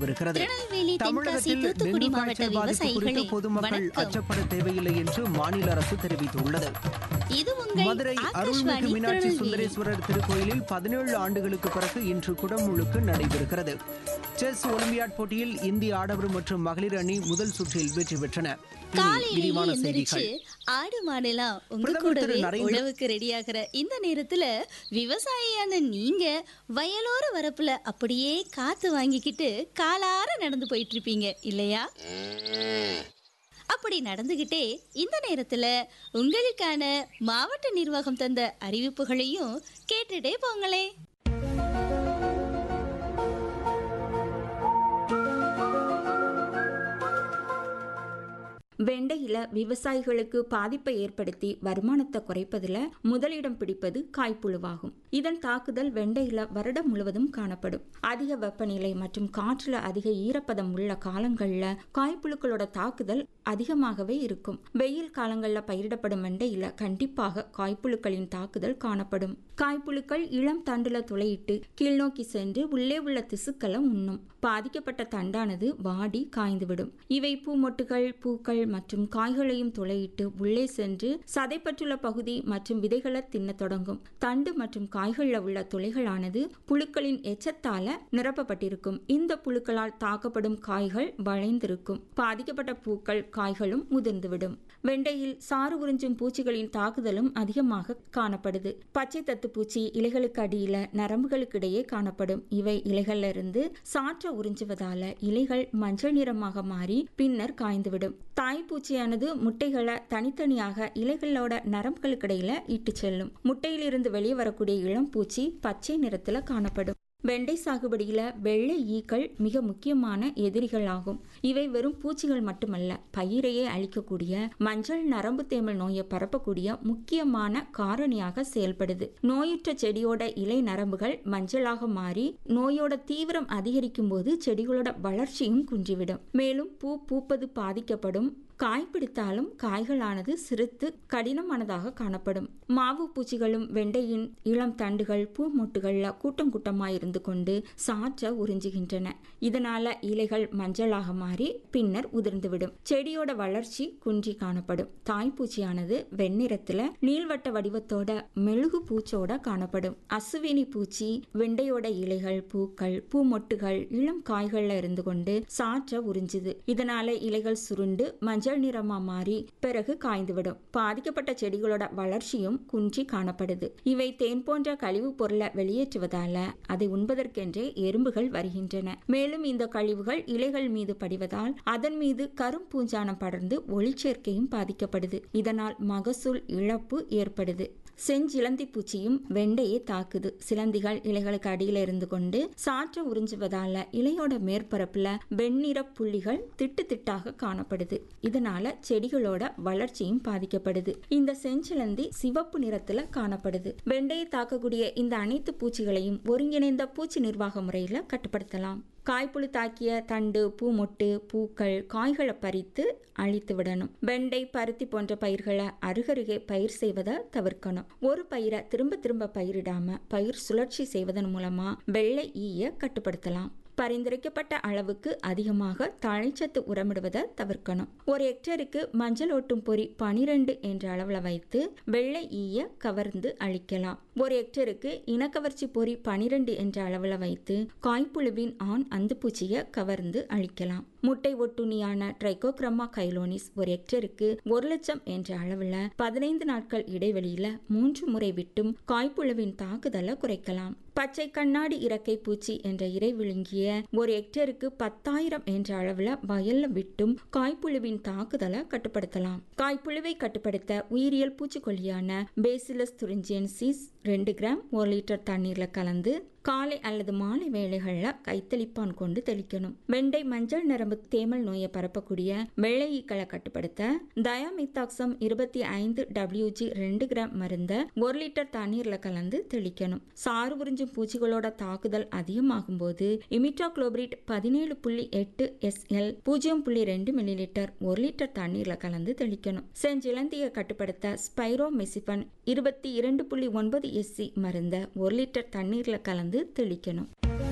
நடைபெறுகிறது திருநெல்வேலி தென்காசி தமிழகத்தில் தூத்துக்குடி டெங்கு மாவட்ட காய்ச்சல் பாதிப்பு குறித்து விவசாயிகளே பொதுமக்கள் வணக்கம் அச்சப்பட தேவையில்லை என்று மாநில அரசு தெரிவித்துள்ளது இது உங்கள் மதுரை அருள்மிகு ஆகாஷ்வாணி மீனாட்சி திருநெல்வேலி சுந்தரேஸ்வரர் திருக்கோயிலில் பதினேழு ஆண்டுகளுக்கு பிறகு இன்று குடமுழுக்கு நடைபெறுகிறது செஸ் ஒலிம்பியாட் போட்டியில் இந்திய ஆடவர் மற்றும் மகளிர் அணி முதல் சுற்றில் வெற்றி பெற்றன இனி காலையிலேயே விரிவான எந்திரிச்சு செய்திகள் ஆடு மாடெல்லாம் உங்க பிரதமர் திரு கூடவே நரேந்திர- உழவுக்கு ரெடியாகிற இந்த நேரத்துல விவசாயியான நீங்க வயலோர வரப்புல அப்படியே காத்து வாங்கிக்கிட்டு காலார நடந்து போயிட்டு இருப்பீங்க இல்லையா அப்படி நடந்துகிட்டே இந்த நேரத்துல உங்களுக்கான மாவட்ட நிர்வாகம் தந்த அறிவிப்புகளையும் கேட்டுட்டே போங்களே வெண்டையில விவசாயிகளுக்கு பாதிப்பை ஏற்படுத்தி வருமானத்தை குறைப்பதில் முதலிடம் பிடிப்பது காய்ப்புழுவாகும் இதன் தாக்குதல் வெண்டையில வருடம் முழுவதும் காணப்படும் அதிக வெப்பநிலை மற்றும் காற்றுல அதிக ஈரப்பதம் உள்ள காலங்கள்ல காய்ப்புழுக்களோட தாக்குதல் அதிகமாகவே இருக்கும் வெயில் காலங்கள்ல பயிரிடப்படும் வெண்டையில கண்டிப்பாக காய்ப்புழுக்களின் தாக்குதல் காணப்படும் காய்ப்புழுக்கள் இளம் தண்டுல துளையிட்டு கீழ்நோக்கி சென்று உள்ளே உள்ள திசுக்களை உண்ணும் பாதிக்கப்பட்ட தண்டானது வாடி காய்ந்துவிடும் இவை பூமொட்டுகள் பூக்கள் மற்றும் காய்களையும் துளையிட்டு உள்ளே சென்று சதைப்பற்றுள்ள பகுதி மற்றும் விதைகளை தின்னத் தொடங்கும் தண்டு மற்றும் காய்களில் உள்ள துளைகளானது புழுக்களின் எச்சத்தால நிரப்பப்பட்டிருக்கும் இந்த புழுக்களால் தாக்கப்படும் காய்கள் வளைந்திருக்கும் பாதிக்கப்பட்ட பூக்கள் காய்களும் முதிர்ந்துவிடும் வெண்டையில் சாறு உறிஞ்சும் பூச்சிகளின் தாக்குதலும் அதிகமாக காணப்படுது பச்சை தத்து பூச்சி இலைகளுக்கு அடியில நரம்புகளுக்கு இடையே காணப்படும் இவை இலைகள்ல இருந்து சாற்ற உறிஞ்சுவதால இலைகள் மஞ்சள் நிறமாக மாறி பின்னர் காய்ந்துவிடும் தாய்ப்பூச்சியானது முட்டைகளை தனித்தனியாக இலைகளோட நரம்புகளுக்கு இடையில இட்டு செல்லும் முட்டையிலிருந்து வெளியே வரக்கூடிய இளம் பூச்சி பச்சை நிறத்துல காணப்படும் வெண்டை சாகுபடியில வெள்ளை ஈக்கள் மிக முக்கியமான எதிரிகள் ஆகும் இவை வெறும் பூச்சிகள் மட்டுமல்ல பயிரையே அழிக்கக்கூடிய மஞ்சள் நரம்பு தேமல் நோயை பரப்பக்கூடிய முக்கியமான காரணியாக செயல்படுது நோயுற்ற செடியோட இலை நரம்புகள் மஞ்சளாக மாறி நோயோட தீவிரம் அதிகரிக்கும் போது செடிகளோட வளர்ச்சியும் குன்றிவிடும் மேலும் பூ பூப்பது பாதிக்கப்படும் காய் பிடித்தாலும் காய்களானது சிறுத்து கடினமானதாக காணப்படும் மாவு பூச்சிகளும் வெண்டையின் இளம் தண்டுகள் பூ மொட்டுகள்ல கூட்டம் கூட்டமாய் இருந்து கொண்டு சாற்ற உறிஞ்சுகின்றன இதனால இலைகள் மஞ்சளாக மாறி பின்னர் உதிர்ந்துவிடும் செடியோட வளர்ச்சி குன்றி காணப்படும் தாய்ப்பூச்சியானது வெண்ணிறத்துல நீள்வட்ட வடிவத்தோட மெழுகு பூச்சோட காணப்படும் அசுவினி பூச்சி வெண்டையோட இலைகள் பூக்கள் பூ மொட்டுகள் இளம் காய்கள்ல இருந்து கொண்டு சாற்ற உறிஞ்சுது இதனால இலைகள் சுருண்டு மஞ்சள் நிறமா மாறி பிறகு காய்ந்துவிடும் பாதிக்கப்பட்ட செடிகளோட வளர்ச்சியும் குன்றி காணப்படுது இவை தேன் போன்ற கழிவுப் பொருளை வெளியேற்றுவதால அதை உண்பதற்கென்றே எறும்புகள் வருகின்றன மேலும் இந்த கழிவுகள் இலைகள் மீது படிவதால் அதன் மீது கரும்பூஞ்சானம் படர்ந்து ஒளிச்சேர்க்கையும் பாதிக்கப்படுது இதனால் மகசூல் இழப்பு ஏற்படுது செஞ்சிலந்தி பூச்சியும் வெண்டையை தாக்குது சிலந்திகள் இலைகளுக்கு அடியில இருந்து கொண்டு சாற்ற உறிஞ்சுவதால இலையோட மேற்பரப்புல வெண்ணிற புள்ளிகள் திட்டு திட்டாக காணப்படுது இதனால செடிகளோட வளர்ச்சியும் பாதிக்கப்படுது இந்த செஞ்சிலந்தி சிவப்பு நிறத்துல காணப்படுது வெண்டையை தாக்கக்கூடிய இந்த அனைத்து பூச்சிகளையும் ஒருங்கிணைந்த பூச்சி நிர்வாக முறையில கட்டுப்படுத்தலாம் காய்ப்புழு தாக்கிய தண்டு பூமொட்டு பூக்கள் காய்களை பறித்து அழித்து விடணும் வெண்டை பருத்தி போன்ற பயிர்களை அருகருகே பயிர் செய்வதை தவிர்க்கணும் ஒரு பயிரை திரும்ப திரும்ப பயிரிடாம பயிர் சுழற்சி செய்வதன் மூலமா வெள்ளை ஈய கட்டுப்படுத்தலாம் பரிந்துரைக்கப்பட்ட அளவுக்கு அதிகமாக தழைச்சத்து உரமிடுவதை தவிர்க்கணும் ஒரு ஹெக்டேருக்கு மஞ்சள் ஒட்டும் பொறி பனிரெண்டு என்ற அளவில் வைத்து வெள்ளை ஈய கவர்ந்து அழிக்கலாம் ஒரு ஹெக்டேருக்கு இனக்கவர்ச்சி பொறி பனிரெண்டு என்ற அளவில் வைத்து காய்ப்புழுவின் ஆண் அந்துப்பூச்சியை கவர்ந்து அழிக்கலாம் முட்டை ஒட்டுண்ணியான ட்ரைகோக்ரமா கைலோனிஸ் ஒரு ஹெக்டேருக்கு ஒரு லட்சம் என்ற அளவில் பதினைந்து நாட்கள் இடைவெளியில மூன்று முறை விட்டும் காய்ப்புழுவின் தாக்குதலை குறைக்கலாம் பச்சை கண்ணாடி இறக்கை பூச்சி என்ற இறை விழுங்கிய ஒரு ஹெக்டேருக்கு பத்தாயிரம் என்ற அளவில் வயல்ல விட்டும் காய்ப்புழுவின் தாக்குதலை கட்டுப்படுத்தலாம் காய்ப்புழுவை கட்டுப்படுத்த உயிரியல் பூச்சிக்கொல்லியான பேசிலஸ் துரிஞ்சியன்சிஸ் ரெண்டு கிராம் ஒரு லிட்டர் தண்ணீர்ல கலந்து காலை அல்லது மாலை வேளைகளில் கைத்தெளிப்பான் கொண்டு தெளிக்கணும் வெண்டை மஞ்சள் நரம்பு தேமல் நோயை பரப்பக்கூடிய வெள்ளை ஈக்களை கட்டுப்படுத்த டயாமித்தாக்சம் இருபத்தி ஐந்து டபிள்யூஜி ரெண்டு கிராம் மருந்த ஒரு லிட்டர் தண்ணீர்ல கலந்து தெளிக்கணும் சாறு உறிஞ்சும் பூச்சிகளோட தாக்குதல் அதிகமாகும் போது இமிட்டாக்ளோபிரிட் பதினேழு புள்ளி எட்டு எஸ்எல் பூஜ்ஜியம் புள்ளி ரெண்டு மில்லி லிட்டர் ஒரு லிட்டர் தண்ணீர்ல கலந்து தெளிக்கணும் செஞ்சிலந்தியை கட்டுப்படுத்த ஸ்பைரோ மெசிபன் இருபத்தி இரண்டு புள்ளி ஒன்பது எஸ்சி மருந்த ஒரு லிட்டர் தண்ணீர்ல கலந்து தெளிக்கணும்